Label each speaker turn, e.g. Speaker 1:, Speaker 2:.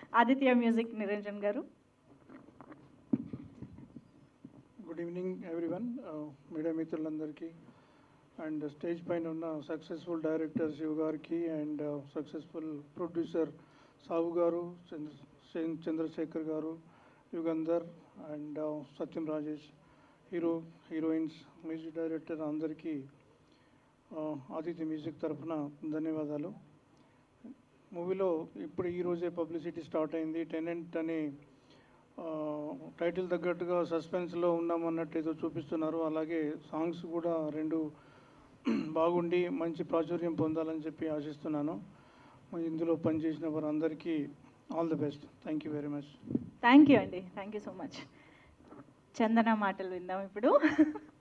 Speaker 1: Aditya music Niranjan గారు
Speaker 2: good evening everyone media మిత్రులందరికీ and stage పైన ఉన్న సక్సెస్ఫుల్ డైరెక్టర్ శివ్ గారికి అండ్ సక్సెస్ఫుల్ ప్రొడ్యూసర్ సావు గారు చంద్ర చంద్ర- చంద్రశేఖర్ గారు Yugandhar and Satyam Rajesh hero heroines music director అందరికీ uh, ఆదిత్య మ్యూజిక్ తరఫున ధన్యవాదాలు మూవీలో ఇప్పుడు ఈరోజే పబ్లిసిటీ స్టార్ట్ అయింది టెనెంట్ అనే ఆ, టైటిల్ తగ్గట్టుగా సస్పెన్స్లో ఉన్నామన్నట్టు ఏదో చూపిస్తున్నారు అలాగే సాంగ్స్ కూడా రెండు బాగుండి మంచి ప్రాచుర్యం పొందాలని చెప్పి ఆశిస్తున్నాను మరి ఇందులో పనిచేసిన వారందరికీ all the best thank you very much
Speaker 1: thank you అండి thank you so much Chandana మాటలు విందాం ఇప్పుడు